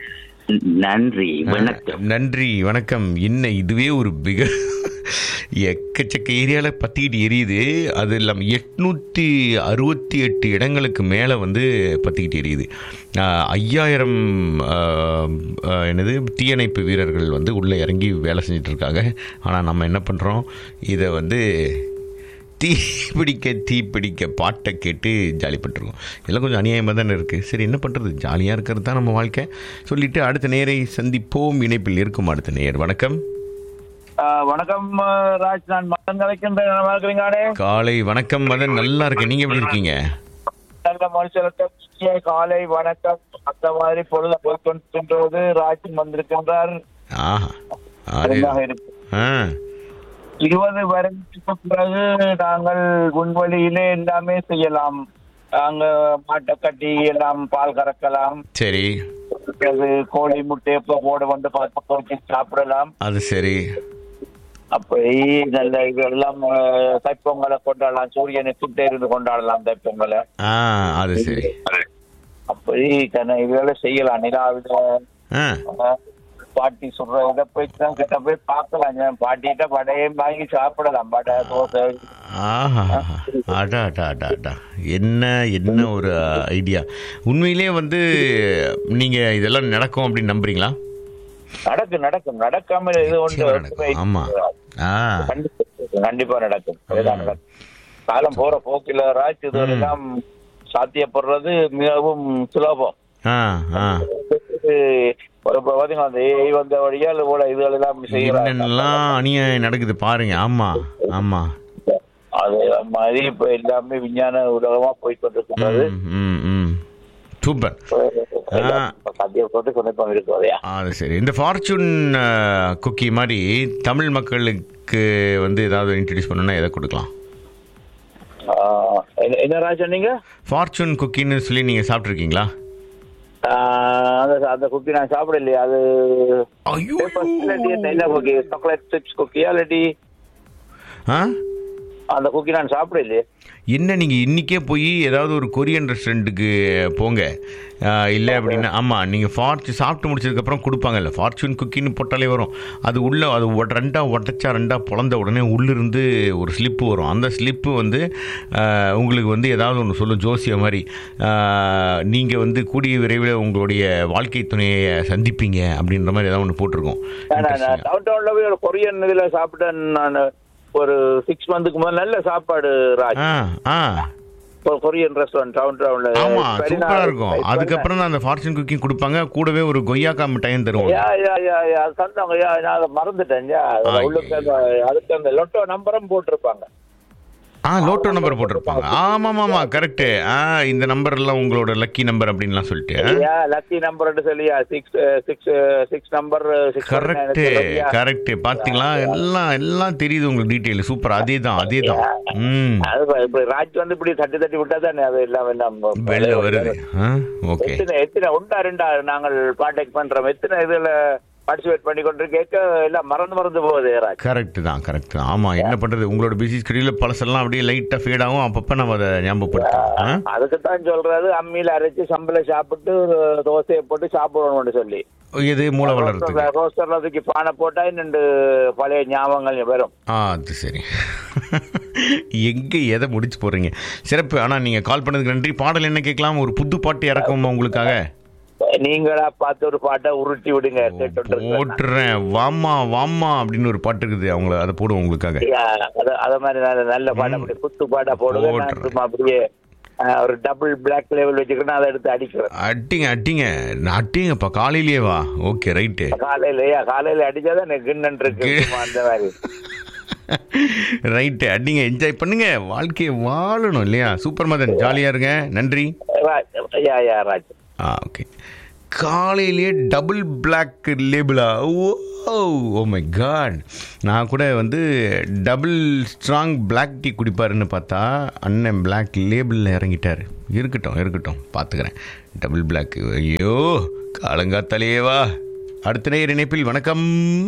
நன்றி வணக்கம் நன்றி வணக்கம் என்ன இதுவே ஒரு மிக எக்கச்சக்க ஏரியாவில் பற்றிக்கிட்டு எரியுது அது இல்லாமல் எட்நூற்றி அறுபத்தி எட்டு இடங்களுக்கு மேலே வந்து பற்றிக்கிட்டு எரியுது ஆஹ், ஐயாயிரம் ஆஹ், ஆஹ், என்னது தீயணைப்பு வீரர்கள் வந்து உள்ளே இறங்கி வேலை செஞ்சுட்டு இருக்காங்க ஆனால் நம்ம என்ன பண்ணுறோம் இதை வந்து தீ பிடிக்க தீ பிடிக்க பாட்டை கேட்டு ஜாலி பண்ணிருக்கோம் இதெல்லாம் கொஞ்சம் அநியாயமாக தானே இருக்குது சரி என்ன பண்ணுறது ஜாலியாக இருக்கிறது தான் நம்ம வாழ்க்கை சொல்லிட்டு அடுத்த நேரை சந்திப்போம் இணைப்பில் இருக்கும் அடுத்த நேர் வணக்கம் ஆ, வணக்கம் ஆ, ராஜ் நான் மதன் கலைக்கின்ற நல்லா இருக்கிறீங்களே காலை வணக்கம் மதன் நல்லா இருக்கேன் நீங்கள் எப்படி இருக்கீங்க நல்ல மனுஷர்களுக்கு காலை வணக்கம் அந்த மாதிரி பொழுது போய்கொண்டிருக்கிறது ராஜ் வந்திருக்கின்றார் ஆஹா அது அருமையாக இருக்கு ஆ இருபது வருடத்துக்கு பிறகு நாங்கள் விண்வெளியிலே எல்லாமே செய்யலாம் அங்க மாட்டை கட்டி எல்லாம் பால் கறக்கலாம் சரி அது கோழி முட்டை எப்போ போட வந்து பக்கம் வச்சு சாப்பிடலாம் அது சரி அப்படி நல்ல இதெல்லாம் ஆ, தைப்பொங்கலை கொண்டாடலாம் சூரியனை சுட்டே இருந்து கொண்டாடலாம் தைப்பொங்கலை ஆ அது சரி அப்படி தன்னை இதெல்லாம் செய்யலாம் நிலாவில ஆ அஹ், பாட்டி சொல்ற இதை போய் தான் கிட்ட போய் பார்க்கலாம் ஞான் பாட்டிகிட்ட வடையும் வாங்கி சாப்பிடலாம் வடை தோசை ஆஹா அடா அடா அடா அடா என்ன என்ன ஒரு ஐடியா உண்மையிலே வந்து நீங்கள் இதெல்லாம் நடக்கும் அப்படின்னு நம்புறீங்களா நடக்கும் நடக்கும் நடக்காம இது ஒன்று நிச்சயமா நடக்கும். ஆமா ஆ கண்டிப்பா கண்டிப்பா நடக்கும் அதுதான் நடக்கும் காலம் போற போக்கில ராஜ் இதெல்லாம் சாத்தியப்படுறது மிகவும் சுலபம் ஆ ஆ இது ஒரு இப்ப பாத்தீங்கன்னா அந்த ஏஐ வந்த வழியால் கூட இதுகளெல்லாம் செய்யறாங்க என்னென்னலாம் அநியாயம் நடக்குது பாருங்க ஆமா ஆமா அது மாதிரி இப்ப எல்லாமே விஞ்ஞான உலகமா போயிட்டு கொண்டிருக்கிறது ம், ம் ம் சூப்பர் சாத்தியப்பட்டு சொன்னப்பம் இருக்கு அதையா அது சரி இந்த ஃபார்ச்சூன் குக்கி மாதிரி தமிழ் மக்களுக்கு வந்து ஏதாவது இன்ட்ரடியூஸ் பண்ணணும்னா எதை கொடுக்கலாம் ஆஹ் என்ன- என்ன ராஜ் சொன்னீங்க ஃபார்ச்சூன் குக்கின்னு சொல்லி நீங்கள் சாப்பிட்ருக்கீங்களா ஆஹ் அந்த அந்த குக்கி நான் சாப்பிடலையே அது ஐயோ இல்லாட்டி என்ன- என்ன குக்கி சாக்லேட் சிப்ஸ் குக்கியா இல்லாட்டி ஆ அந்த குக்கி நான் சாப்பிடலையே என்ன நீங்கள் இன்றைக்கே போய் ஏதாவது ஒரு கொரியன் ரெஸ்டாரண்ட்டுக்கு போங்க ஆஹ் இல்லை அப்படின்னா ஆமாம் நீங்கள் ஃபார்ச்சு சாப்பிட்டு முடிச்சதுக்கப்புறம் கொடுப்பாங்கல்ல ஃபார்ச்சூன் குக்கின்னு போட்டாலே வரும் அது உள்ளே அது ஒட- ரெண்டா உடச்சா ரெண்டா பொழந்த உடனே உள்ளிருந்து ஒரு ஸ்லிப்பு வரும் அந்த ஸ்லிப்பு வந்து ஆஹ் உங்களுக்கு வந்து ஏதாவது ஒன்று சொல்லும் ஜோசிய மாதிரி நீங்கள் வந்து கூடிய விரைவில் உங்களுடைய வாழ்க்கை துணையை சந்திப்பீங்க அப்படின்ற மாதிரி ஏதாவது ஒன்று போட்டிருக்கோம் Interesting. டவுன் டவுன்ல போய் ஒரு கொரியன் இதுல சாப்பிட்டேன் நான் ஒரு சிக்ஸ் மந்த்துக்கு முதல்ல நல்ல சாப்பாடு ராஜ் ஆ ஆ ஒரு கொரியன் ரெஸ்டாரண்ட் டவுன் டவுன்ல ஆமா சூப்பரா இருக்கும் அதுக்கப்புறம் தான் அந்த ஃபார்ச்சூன் குக்கிங் கொடுப்பாங்க கூடவே ஒரு கொய்யாக்கா மிட்டாயும் தருவாங்க யா யா யா யா அது தந்தாங்க யா நான் அதை மறந்துட்டேன் யா அதுல ஐயோ. உள்ளுக்கு அந்த அதுக்கு அந்த லொட்டோ நம்பரும் போட்டிருப்பாங்க ஆ லோட்டோ நம்பர் போட்டிருப்பாங்க ஆமாம் ஆமாம் கரெக்டு ஆ இந்த நம்பர் எல்லாம் உங்களோட லக்கி நம்பர் அப்படின்லாம் சொல்லிட்டு யா லக்கி நம்பர் சொல்லி six six six number correct correct பாத்தீங்களா எல்லாம் எல்லாம் தெரியுது உங்களுக்கு டீட்டெயில் சூப்பர் அதே தான் அதே தான் ம் அது இப்படி ராஜ் வந்து இப்படி தட்டி தட்டி விட்டா தானே அது எல்லாமே நம்ம வெளில வருது ஆ ஓகே எத்தனை எத்தனை உண்டா ரெண்டா நாங்கள் கான்டாக்ட் பண்றோம் எத்தனை இதுல பார்ட்டிசிபேட் பண்ணி கொண்டு கேட்க எல்லாம் மறந்து மறந்து போகுது ராஜ் கரெக்ட் தான் கரெக்ட் தான் ஆமாம் என்ன பண்ணுறது உங்களோட பிஸி ஸ்கெடியூலில் பழசெல்லாம் அப்படியே லைட்டாக ஃபேட் ஆகும் அப்பப்போ நம்ம அதை ஞாபகப்படுத்தோம் ஆ அதுக்கு தான் சொல்றது அம்மியில அரைச்சு சம்பள சாப்பிட்டு ஒரு தோசையை போட்டு சாப்பிடணும்னு சொல்லி இது மூளை வளர்றதுக்கு ரோஸ்டர்ல தூக்கி பானை போட்டா ரெண்டு பழைய ஞாபகங்கள் வரும் ஆ அது சரி எங்கே எதை முடிச்சு போடுறீங்க சிறப்பு ஆனால் நீங்கள் கால் பண்ணதுக்கு நன்றி பாடல் என்ன கேட்கலாம் ஒரு புது பாட்டு இறக்குமா உங்களுக்காக நீங்களா பார்த்து ஒரு பாட்டை உருட்டி விடுங்க கேட்டுட்டு இருக்கேன். போட்டுறேன் வாமா வாமா அப்படின்னு ஒரு பாட்டு இருக்குது அவங்கள அதை போடுவோம் உங்களுக்காக யா, அத- அத மாதிரி நல்ல- நல்ல பாட்டை அப்படி குத்து பாட்டா போடுங்க நான் போட்டுறேன். சும்மா அப்படியே அஹ், ஒரு டபுள் பிளாக் லெவல் வச்சுக்கிட்டு அதை எடுத்து அடிக்கிறேன் அட்டிங்க அட்டிங்க அட்டிங்கப்பா காலையிலேயே வா ஓகே ரைட்டு காலையிலயா காலையில அடிச்சாதான் எனக்கு கிண்ணன் இருக்கு சும்மா அந்த மாதிரி ரைட்டு அடிங்க என்ஜாய் பண்ணுங்க வாழ்க்கையை வாழணும் இல்லையா சூப்பர் மதன் ஜாலியாக இருங்க நன்றி ராஜ், யா யா ராஜ் ஆ ஓகே காலையிலேயே டபுள் பிளாக் லேபிளா ஓ ஓ மை காட் நான் கூட வந்து டபுள் ஸ்ட்ராங் பிளாக் டீ குடிப்பாருன்னு பார்த்தா அண்ணன் பிளாக் லேபிளில் இறங்கிட்டார் இருக்கட்டும் இருக்கட்டும் பார்த்துக்கிறேன் டபுள் பிளாக் ஐயோ காலங்காத்தாலேயே வா அடுத்த நேர் இணைப்பில் வணக்கம்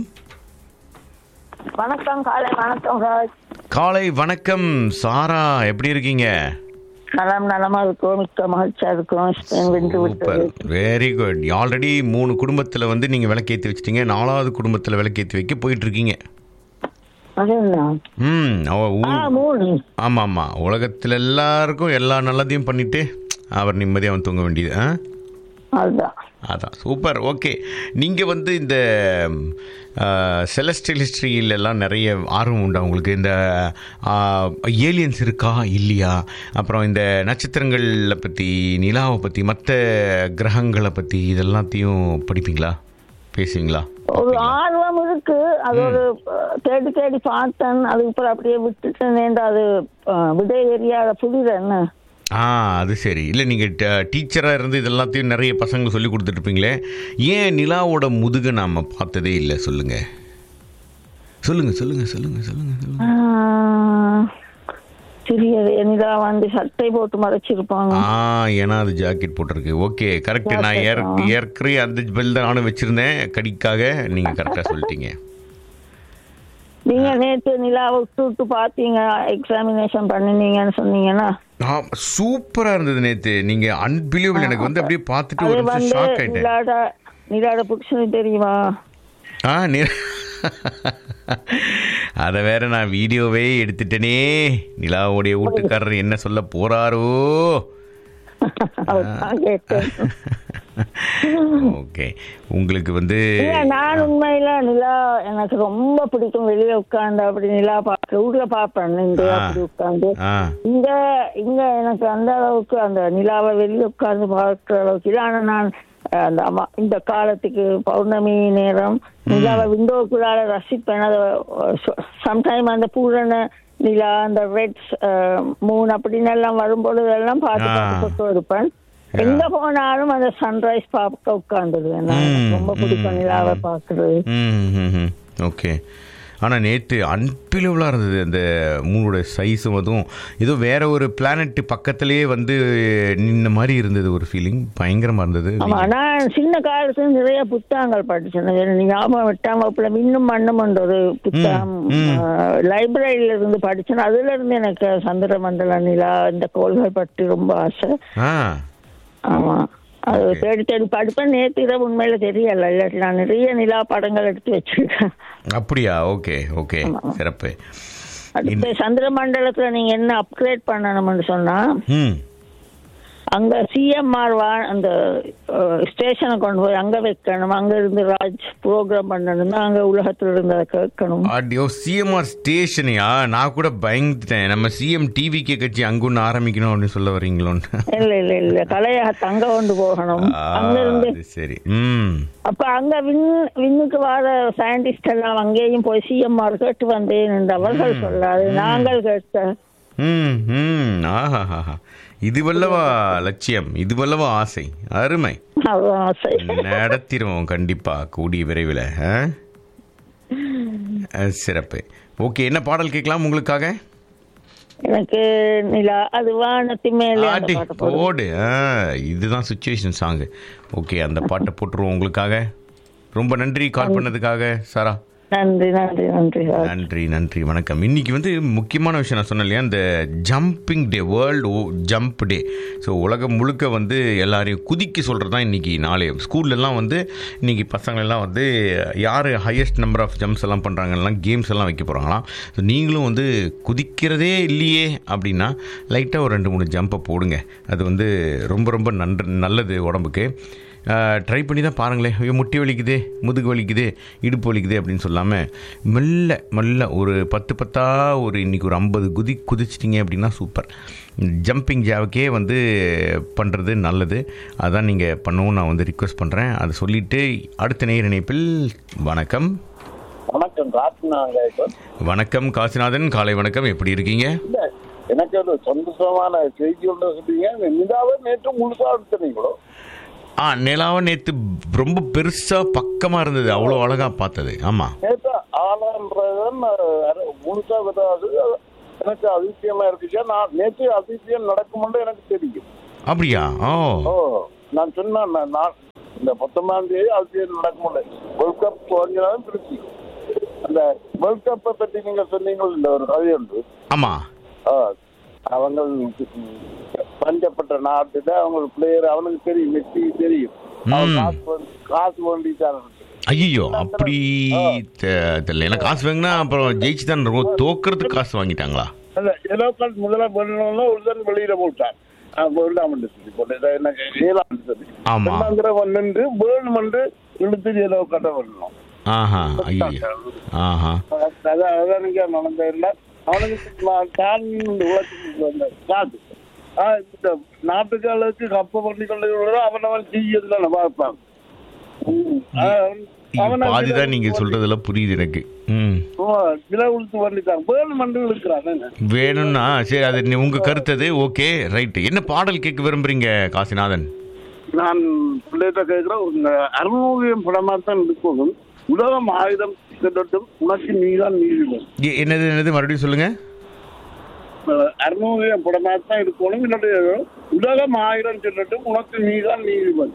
வணக்கம் காலை வணக்கம் ராஜ் காலை வணக்கம் சாரா எப்படி இருக்கீங்க நலம் நலமா இருக்கும் மிக்க மகிழ்ச்சியா இருக்கும் ஸ்பெயின் வென்று சூப்பர் விட்டது வெரி குட் ஆல்ரெடி மூணு குடும்பத்தில் வந்து நீங்கள் விளக்கேற்றி வச்சிட்டீங்க நாலாவது குடும்பத்தில் விளக்கேற்றி வைக்க போயிட்டு இருக்கீங்க அது என்ன ம் அவ ஆ ஊ- மூணு ஆமா ஆமா உலகத்தில் எல்லாருக்கும் எல்லா நல்லதையும் பண்ணிட்டு அவர் நிம்மதியாக அவன் தூங்க வேண்டியது ஆ அதுதான் அதான் சூப்பர் ஓகே நீங்கள் வந்து இந்த செலஸ்டியல் ஹிஸ்ட்ரியிலெல்லாம் நிறைய ஆர்வம் உண்டா உங்களுக்கு இந்த ஏலியன்ஸ் இருக்கா இல்லையா அப்புறம் இந்த நட்சத்திரங்களை பற்றி நிலாவை பற்றி மற்ற கிரகங்களை பற்றி இதெல்லாத்தையும் படிப்பீங்களா பேசுவீங்களா ஒரு ஆர்வம் இருக்கு அது ஒரு அஹ், தேடி தேடி பார்த்தேன் அதுக்கப்புறம் அப்படியே விட்டுட்டேன் அது அஹ், விடை தெரியாத புரியுது என்ன ஆ அது சரி இல்லை நீங்கள் டீச்சராக இருந்து இதெல்லாத்தையும் நிறைய பசங்க சொல்லி கொடுத்துட்ருப்பீங்களே ஏன் நிலாவோட முதுகை நாம் பார்த்ததே இல்லை சொல்லுங்கள் சொல்லுங்கள் சொல்லுங்கள் சொல்லுங்கள் சொல்லுங்கள் சொல்லுங்கள் ஆஹ், தெரியாது என்னதா வந்து சட்டை போட்டு மறைச்சிருப்பாங்க ஆ ஏன்னா அது ஜாக்கெட் போட்டிருக்கு ஓகே கரெக்ட் நான் ஏற் ஏற்கனவே அந்த பெல் தான் நானும் வச்சுருந்தேன் கடிக்காக நீங்கள் கரெக்டாக சொல்லிட்டீங்க நீங்க நேற்று நிலாவை விட்டு விட்டு பார்த்தீங்க எக்ஸாமினேஷன் பண்ணினீங்கன்னு சொன்னீங்கன்னா நான் சூப்பராக இருந்தது நேற்று நீங்கள் அன்பிலீவபிள் எனக்கு வந்து அப்படியே பார்த்துட்டு அது ஒரு நிமிஷம் வந்து ஷாக் ஆயிட்டேன் நிலாட நிலாட புருஷனுக்கு தெரியுமா ஆ நீ அதை வேற நான் வீடியோவே எடுத்துட்டேனே நிலாவுடைய வீட்டுக்காரர் என்ன சொல்ல போறாரோ அதுதான் கேட்டேன் ஓகே உங்களுக்கு வந்து இல்ல நான் உண்மையில நிலா எனக்கு ரொம்ப பிடிக்கும் வெளியே உட்கார்ந்து அப்படி நிலா பார்க்க ஊர்ல பாப்பேன் இங்க ஆ. அப்படி உட்கார்ந்து ஆ இங்க இங்க எனக்கு அந்த அளவுக்கு அந்த நிலாவை வெளியே உட்கார்ந்து பார்க்கிற அளவுக்கு இல்லை ஆனா நான் அஹ், அந்த அம்மா- இந்த காலத்துக்கு பௌர்ணமி நேரம் நிலாவை விண்டோக்குள்ளால ரசிப்பேன் அதை சம்டைம் அந்த பூரண நிலா அந்த ரெட் மூன் அப்படின்னு எல்லாம் வரும்பொழுது எல்லாம் பார்த்து ஆ. பார்த்து கொண்டு இருப்பேன் எங்க போனாலும் அந்த சன்ரைஸ் பார்க்க உட்கார்ந்துருவேன் நான். எனக்கு ரொம்ப பிடிக்கும் நிலாவை பார்க்கறது ம் ம், ம் ஓகே ஆனால் நேற்று அன்பிலவலாக இருந்தது அந்த மூணோட சைஸும் அதுவும் ஏதோ வேற ஒரு பிளானட் பக்கத்திலேயே வந்து நின்ன மாதிரி இருந்தது ஒரு ஃபீலிங் பயங்கரமாக இருந்தது ஆமா நான் சின்ன காலத்துல நிறைய புத்தகங்கள் படிச்சேன் எனக்கு ஞாபகம் எட்டாம் வகுப்புல மின்னும் மண்ணும் என்ற ஒரு புத்தகம் லைப்ரரியில இருந்து படிச்சேன் அதுல இருந்து எனக்கு சந்திர மண்டல நிலா இந்த கோள்கள் பற்றி ரொம்ப ஆசை ஆ ஆமா அது தேடி தேடி படிப்பேன் நேற்று இரவு உண்மையில தெரியல இல்லாட்டி நான் நிறைய நிலா படங்கள் எடுத்து வச்சிருக்கேன் அப்படியா ஓகே ஓகே சிறப்பு அடுத்து சந்திர மண்டலத்துல நீங்க என்ன அப்கிரேட் பண்ணணும்னு சொன்னா ம் அங்க சிஎம்ஆர் வா அந்த ஸ்டேஷனை கொண்டு போய் அங்க வைக்கணும் அங்க இருந்து ராஜ் ப்ரோக்ராம் பண்ணணும் அங்க உலகத்துல இருந்து அதை கேட்கணும் அடியோ சிஎம்ஆர் ஸ்டேஷனையா நான் கூட பயந்துட்டேன் நம்ம சிஎம் டிவிகே கட்சி அங்க ஒன்று ஆரம்பிக்கணும் அப்படின்னு சொல்ல வரீங்களோன்னு இல்ல இல்ல இல்ல கலையகத்தை அங்க கொண்டு போகணும் ஆ, அங்க இருந்து அது சரி ம் அப்ப அங்க விண் விண்ணுக்கு வர சயின்டிஸ்ட் எல்லாம் அங்கேயும் போய் சிஎம்ஆர் கேட்டு வந்தேன் என்று அவர்கள் சொல்லாது நாங்கள் கேட்ட ம் ம் ஆஹா இது வல்லவா லட்சியம் இது வல்லவா ஆசை அருமை அவ்வளவு ஆசை நடத்திடுவோம் கண்டிப்பா கூடிய விரைவில் ஆ? அஹ், சிறப்பு ஓகே என்ன பாடல் கேட்கலாம் உங்களுக்காக எனக்கு நிலா அது வானத்தி மேலே அந்த ஆடி பாட்டு போடு. போடு ஆ, இதுதான் சுச்சுவேஷன் சாங் ஓகே அந்த பாட்டை போட்டுருவோம் உங்களுக்காக ரொம்ப நன்றி கால் பண்ணதுக்காக சாரா நன்றி நன்றி நன்றி சார் நன்றி நன்றி வணக்கம் இன்னைக்கு வந்து முக்கியமான விஷயம் நான் சொன்னேன் இல்லையா இந்த jumping day world jump day so உலகம் முழுக்க வந்து எல்லாரையும் குதிக்க சொல்கிறது தான் இன்றைக்கி நாளே ஸ்கூல்லலாம் வந்து இன்றைக்கி பசங்களெல்லாம் வந்து யார் ஹையஸ்ட் நம்பர் ஆஃப் ஜம்ப்ஸ் எல்லாம் பண்ணுறாங்கலாம் கேம்ஸ் எல்லாம் வைக்க போகிறாங்களாம் ஸோ நீங்களும் வந்து குதிக்கிறதே இல்லையே அப்படின்னா லைட்டாக ஒரு ரெண்டு மூணு ஜம்பை போடுங்க அது வந்து ரொம்ப ரொம்ப நன்று நல்லது உடம்புக்கு ட்ரை பண்ணி தான் பாருங்களேன் ஐயோ முட்டி வலிக்குது முதுகு வலிக்குது இடுப்பு வலிக்குது அப்படின்னு சொல்லாமல் மெல்ல மெல்ல ஒரு பத்து பத்தா ஒரு இன்றைக்கி ஒரு ஐம்பது குதி குதிச்சிட்டிங்க அப்படின்னா சூப்பர் ஜம்பிங் ஜாவுக்கே வந்து பண்ணுறது நல்லது அதான் நீங்கள் பண்ணவும் நான் வந்து ரிக்வெஸ்ட் பண்ணுறேன் அதை சொல்லிவிட்டு அடுத்த நேர் இணைப்பில் வணக்கம் வணக்கம் ராத்னாங்க இப்போ வணக்கம் காசிநாதன் காலை வணக்கம் எப்படி இருக்கீங்க இல்ல எனக்கு ஒரு சந்தோஷமான செய்தி ஒன்று சொல்றீங்க இந்த நிலாவை நேற்று முழுசா எடுத்துறீங்களோ ஆ நிலாவை நேற்று ரொம்ப பெருசாக பக்கமாக இருந்தது அவ்வளோ அழகாக பார்த்தது ஆமாம் நேற்று ஆளான்றதன் முழுசா விடாது எனக்கு அதிசயமா இருக்குச்சு நான் நேற்று அதிசயம் நடக்கும்னு எனக்கு தெரியும் அப்படியா ஓ ஓ நான் சொன்னேன் நான் நான் இந்த பத்தொன்பதாம் தேதி அதிசயம் நடக்கும்ல வேர்ல்ட் கப் தொடங்கினாலும் திருச்சி அந்த வேர்ல்ட் கப்பை பற்றி நீங்க சொன்னீங்க இந்த ஒரு கதை உண்டு ஆமாம் ஆ, அவங்க பஞ்சப்பட்ட நாட்டுல அவங்க பிளேயர் அவனுக்கு தெரியும் மெஸ்ஸி தெரியும் அவன் ம். காசு வந்து- காசு வேண்டிட்டான் ஐயோ அப்படி தெ- தெரியல ஏன்னா காசு வாங்கினா அப்புறம் ஜெயிச்சு தான் இருக்கும் தோக்கிறதுக்கு காசு வாங்கிட்டாங்களா அந்த எலோ கார்டு முதல்ல பண்ணணும்னா ஒரு தடவை வெளியில போட்டான் வேண்டாம் சொல்லி போட்டு எனக்கு ஏழாம் சொல்லி ஆமா. ரெண்டாங்கிற நின்று வேணும் என்று இழுத்து எலோ கார்டை பண்ணணும் ஆஹா ஐயோ ஆஹா அதான் அதான் நீங்க நடந்த இல்லை அவனுக்கு நான் தான் இந்த உலகத்துக்கு வந்த காசு ஆ, இந்த நாட்டுக்காலுக்கு கப்ப பண்ணி கொண்டு அவன் அவன் செய்யறதுல பார்ப்பான் ம். ஆ, இது அவனை பாதிதான் நீங்க சொல்றதுல புரியுது எனக்கு ம் விலை உளுத்து பண்ணிட்டான் வேணும் மண்டு இருக்கிறான் வேணும்னா சரி அது நீ- உங்க கருத்தது ஓகே ரைட் என்ன பாடல் கேட்க விரும்புறீங்க காசிநாதன் நான் பிள்ளைகிட்ட கேட்கிறேன் உங்க அறுநூறு படமா தான் இருக்கணும் உலகம் ஆயுதம் திரட்டும் உனக்கு நீதான் நீதிபதி எ- என்னது என்னது மறுபடியும் சொல்லுங்க அறுநூறு படமா தான் இருக்கணும் இல்லாட்டி உலகம் ஆயிரம் திரட்டும் உனக்கு நீதான் நீதிபதி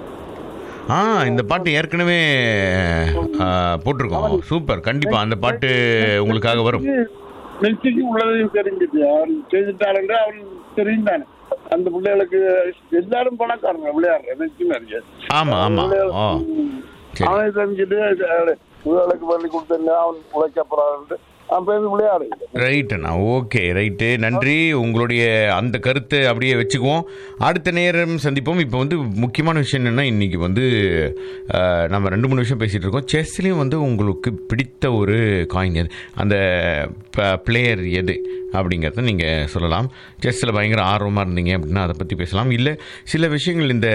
ஆ இந்த பாட்டு ஏற்கனவே ஆ, போட்டிருக்கோம் சூப்பர் கண்டிப்பா அந்த பாட்டு உங்களுக்காக வரும் மெஸ்ஸிக்கு உள்ளதையும் தெரிஞ்சுது அவன் செய்துட்டாருன்ற அவன் தெரிந்தானே அந்த பிள்ளைகளுக்கு எல்லாரும் பணக்காரங்க விளையாடுற மெஸ்ஸி நிறைய ஆமா ஆமா ஓ சரி அவனை தெரிஞ்சுட்டு பிள்ளைகளுக்கு பண்ணி கொடுத்தேன் அவன் உழைக்க போறான்ட்டு அவன் போய் விளையாடு ரைட்டுண்ணா ஓகே ரைட்டு நன்றி உங்களுடைய அந்த கருத்தை அப்படியே வச்சுக்குவோம் அடுத்த நேரம் சந்திப்போம் இப்போ வந்து முக்கியமான விஷயம் என்னென்னா இன்றைக்கி வந்து அஹ், நம்ம ரெண்டு மூணு விஷயம் பேசிகிட்டு இருக்கோம் செஸ்லேயும் வந்து உங்களுக்கு பிடித்த ஒரு காயின் எது அந்த பிளேயர் எது அப்படிங்கிறத நீங்கள் சொல்லலாம் செஸ்ஸில் பயங்கர ஆர்வமாக இருந்தீங்க அப்படின்னா அதை பற்றி பேசலாம் இல்லை சில விஷயங்கள் இந்த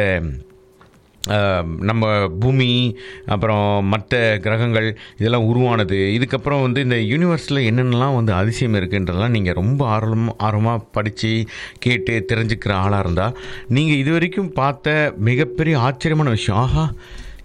ஆஹ் நம்ம பூமி அப்புறம் மற்ற கிரகங்கள் இதெல்லாம் உருவானது இதுக்கப்புறம் வந்து இந்த யூனிவர்ஸில் என்னென்னலாம் வந்து அதிசயம் இருக்குன்றதெல்லாம் நீங்கள் ரொம்ப ஆர்வம் ஆர்வமாக படித்து கேட்டு தெரிஞ்சுக்கிற ஆளாக இருந்தால் நீங்கள் இது வரைக்கும் பார்த்த மிகப்பெரிய ஆச்சரியமான விஷயம் ஆஹா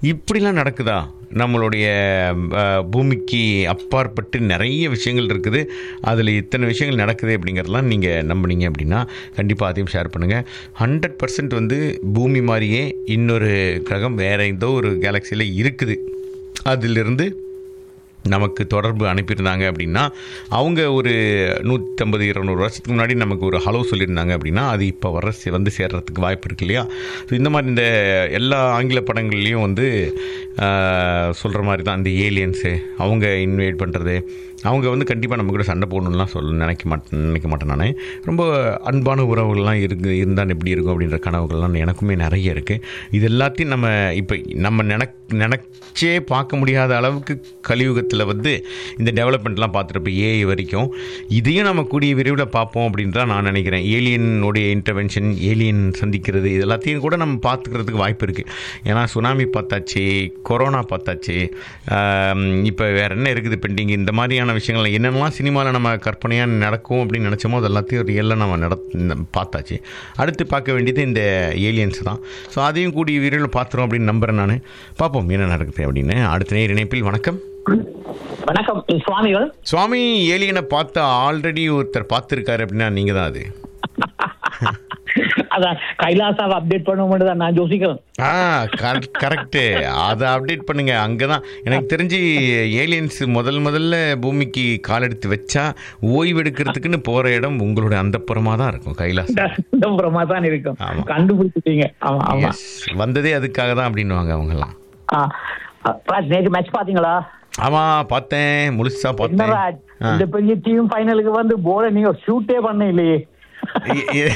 இப்படிலாம் நடக்குதா நம்மளுடைய அஹ், பூமிக்கு அப்பாற்பட்டு நிறைய விஷயங்கள் இருக்குது அதில் இத்தனை விஷயங்கள் நடக்குது அப்படிங்கிறதெல்லாம் நீங்கள் நம்புனீங்க அப்படின்னா கண்டிப்பாக அதையும் ஷேர் பண்ணுங்கள் ஹண்ட்ரட் பர்சன்ட் வந்து பூமி மாதிரியே இன்னொரு கிரகம் வேறு ஏதோ ஒரு கேலக்சியில் இருக்குது அதிலிருந்து நமக்கு தொடர்பு அனுப்பியிருந்தாங்க அப்படின்னா அவங்க ஒரு நூற்றம்பது இருநூறு வருஷத்துக்கு முன்னாடி நமக்கு ஒரு ஹலோ சொல்லியிருந்தாங்க அப்படின்னா அது இப்போ வர சே- வந்து சேர்றதுக்கு வாய்ப்பு இருக்கு இல்லையா ஸோ இந்த மாதிரி இந்த எல்லா ஆங்கில படங்கள்லேயும் வந்து சொல்கிற மாதிரி தான் இந்த ஏலியன்ஸு அவங்க இன்வைட் பண்ணுறது அவங்க வந்து கண்டிப்பாக நம்ம கூட சண்டை போடணும்லாம் சொல்ல நினைக்க மாட்டேன் நினைக்க மாட்டேன் நான் ரொம்ப அன்பான உறவுகள்லாம் இருக்கு இருந்தால் எப்படி இருக்கும் அப்படின்ற கனவுகள்லாம் எனக்குமே நிறைய இருக்குது இது எல்லாத்தையும் நம்ம இப்போ நம்ம நினக் நினச்சே பார்க்க முடியாத அளவுக்கு கலியுகத்தில் வந்து இந்த டெவலப்மெண்ட்லாம் பார்த்துருப்போம் ஏஐ வரைக்கும் இதையும் நம்ம கூடிய விரைவில் பார்ப்போம் அப்படின்னு தான் நான் நினைக்கிறேன் ஏலியனுடைய இன்டர்வென்ஷன் ஏலியன் சந்திக்கிறது இது எல்லாத்தையும் கூட நம்ம பார்த்துக்கிறதுக்கு வாய்ப்பு இருக்குது ஏன்னா சுனாமி பார்த்தாச்சு கொரோனா பார்த்தாச்சு இப்போ வேறு என்ன இருக்குது பெண்டிங் இந்த மாதிரியான விஷயங்கள் என்னென்னலாம் சினிமாவில் நம்ம கற்பனையாக நடக்கும் அப்படின்னு நினச்சோமோ அது எல்லாத்தையும் ரியலாக நம்ம நட பார்த்தாச்சு அடுத்து பார்க்க வேண்டியது இந்த ஏலியன்ஸ் தான் ஸோ அதையும் கூடிய விரைவில் பார்த்துரும் அப்படின்னு நம்புகிறேன் நான் பார்ப்போம் என்ன நடக்குது அப்படின்னு அடுத்த நேர் இணைப்பில் வணக்கம் வணக்கம் சுவாமிகள் சுவாமி ஏலியனை பார்த்து ஆல்ரெடி ஒருத்தர் பார்த்துருக்காரு அப்படின்னா நீங்கள் தான் அது அதான் கைலாசாவை அப்டேட் பண்ண மட்டும் தான் நான் யோசிக்கிறேன் ஆ கரெக்டு அதை அப்டேட் பண்ணுங்க அங்கே தான் எனக்கு தெரிஞ்சு ஏலியன்ஸ் முதல் முதல்ல பூமிக்கு கால் எடுத்து வச்சா ஓய்வு எடுக்கிறதுக்குன்னு போகிற இடம் உங்களோட அந்த தான் இருக்கும் கைலாஸ் சிதம்பரமா தான் இருக்கும் ஆமா. கண்டுபிடிச்சிட்டீங்க ஆமா ஆமா Yes. வந்ததே அதுக்காக தான் அப்படின்னுவாங்க அவங்கெல்லாம் ஆ. ராஜ் நேற்று மேட்ச் பாத்தீங்களா ஆமா பார்த்தேன் முழுசா என்ன பார்த்தேன் ராஜ் ஆ. இந்த பெரிய டீம் ஃபைனலுக்கு வந்து போல நீங்க ஷூட்டே பண்ண இல்லையே இ- இ-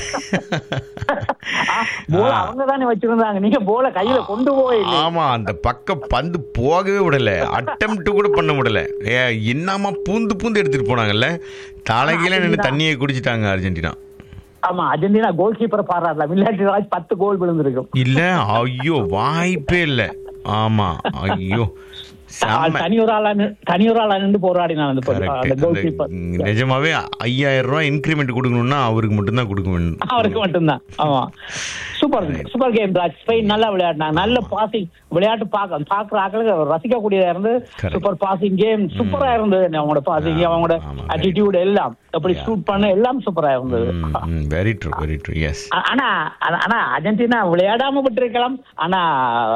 போல ஆ. அவங்க தானே வச்சிருந்தாங்க நீங்க போல கையில கொண்டு போவே இல்லையே ஆமா அந்த பக்கம் பந்து போகவே விடல அட்டம்ப்ட் கூட பண்ண விடல ஏ, என்னமா பூந்து பூந்து எடுத்துட்டு போனாங்கல்ல தலைகீழ நின்று தண்ணியை குடிச்சிட்டாங்க அர்ஜென்டினா ஆமா அர்ஜென்டினா கோல் கீப்பரை பாராடலாம் விளையாட்டு ராஜ் பத்து கோல் விழுந்திருக்கும் இல்ல ஐயோ வாய்ப்பே இல்ல ஆமா ஐயோ செம்ம. தனி ஒரு ஆளா நின்னு- தனி ஒரு ஆளா நின்று போராடினான் அந்த Correct. அந்த கோல் அந்த கீப்பர் நிஜமாவே ஐயாயிரம் ரூபாய் இன்க்ரிமெண்ட் கொடுக்கணும்னா அவருக்கு மட்டும்தான் கொடுக்க வேண்டும் அவருக்கு மட்டும்தான் ஆமா super super game Raj Spain நல்லா விளையாடினாங்க நல்ல பாசிங் விளையாட்டு பார்க்க பாக்குற ஆக்களுக்கு ரசிக்கக்கூடியதா இருந்து Correct. சூப்பர் பாசிங் கேம் சூப்பரா இருந்தது அவங்களோட பாசிங் அவங்களோட ஆமா, அட்டிடியூட் எல்லாம் எப்படி ஷூட் பண்ண எல்லாம் சூப்பரா இருந்தது very true very true yes ஆ- ஆனா ஆனா அர்ஜென்டினா விளையாடாம விட்டுருக்கலாம் ஆனா